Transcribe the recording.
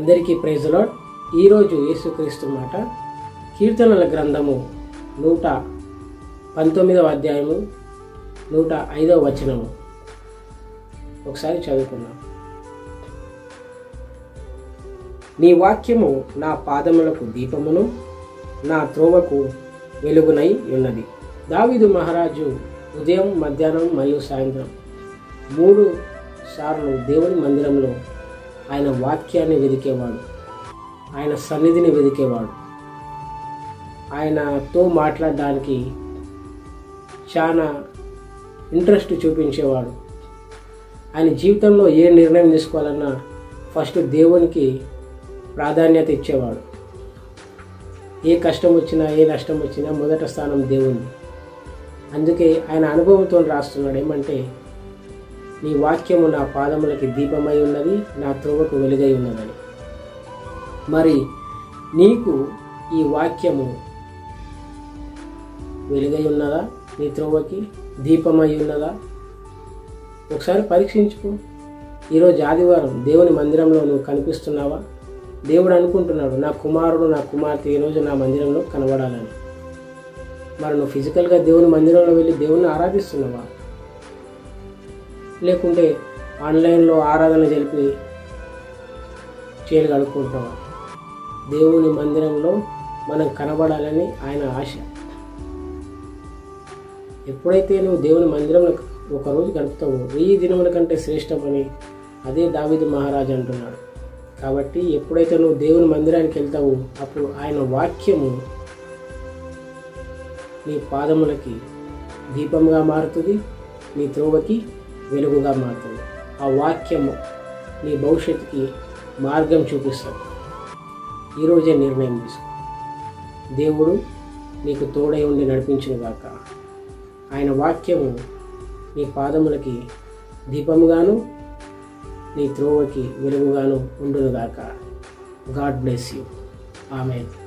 అందరికీ ప్రైజులాడ్ ఈరోజు యేసుక్రీస్తు మాట కీర్తనల గ్రంథము నూట పంతొమ్మిదవ అధ్యాయము నూట ఐదవ వచనము ఒకసారి చదువుకుందాం నీ వాక్యము నా పాదములకు దీపమును నా త్రోవకు వెలుగునై ఉన్నది దావీదు మహారాజు ఉదయం మధ్యాహ్నం మరియు సాయంత్రం మూడు సార్లు దేవుని మందిరంలో ఆయన వాక్యాన్ని వెదికేవాడు ఆయన సన్నిధిని వెదికేవాడు ఆయనతో మాట్లాడడానికి చాలా ఇంట్రెస్ట్ చూపించేవాడు ఆయన జీవితంలో ఏ నిర్ణయం తీసుకోవాలన్నా ఫస్ట్ దేవునికి ప్రాధాన్యత ఇచ్చేవాడు ఏ కష్టం వచ్చినా ఏ నష్టం వచ్చినా మొదట స్థానం దేవుని అందుకే ఆయన అనుభవంతో రాస్తున్నాడు ఏమంటే నీ వాక్యము నా పాదములకి దీపమై ఉన్నది నా త్రోవకు వెలుగై ఉన్నదని మరి నీకు ఈ వాక్యము వెలుగై ఉన్నదా నీ త్రోవకి దీపమై ఉన్నదా ఒకసారి పరీక్షించుకో ఈరోజు ఆదివారం దేవుని మందిరంలో నువ్వు కనిపిస్తున్నావా దేవుడు అనుకుంటున్నాడు నా కుమారుడు నా కుమార్తె ఈరోజు నా మందిరంలో కనబడాలని మరి నువ్వు ఫిజికల్గా దేవుని మందిరంలో వెళ్ళి దేవుని ఆరాధిస్తున్నావా లేకుంటే ఆన్లైన్లో ఆరాధన జరిపి చేలు కడుక్కుంటావా దేవుని మందిరంలో మనం కనబడాలని ఆయన ఆశ ఎప్పుడైతే నువ్వు దేవుని మందిరంలో ఒకరోజు గడుపుతావో వెయ్యి దినముల కంటే శ్రేష్టమని అదే దావిదు మహారాజు అంటున్నాడు కాబట్టి ఎప్పుడైతే నువ్వు దేవుని మందిరానికి వెళ్తావో అప్పుడు ఆయన వాక్యము నీ పాదములకి దీపంగా మారుతుంది నీ త్రోవకి వెలుగుగా మారుతుంది ఆ వాక్యము నీ భవిష్యత్తుకి మార్గం చూపిస్తుంది ఈరోజే నిర్ణయం తీసుకో దేవుడు నీకు తోడై ఉండి నడిపించిన గాక ఆయన వాక్యము నీ పాదములకి దీపముగాను నీ త్రోవకి వెలుగుగాను ఉండునుగాక గాడ్ బ్లెస్ యూ ఆమెన్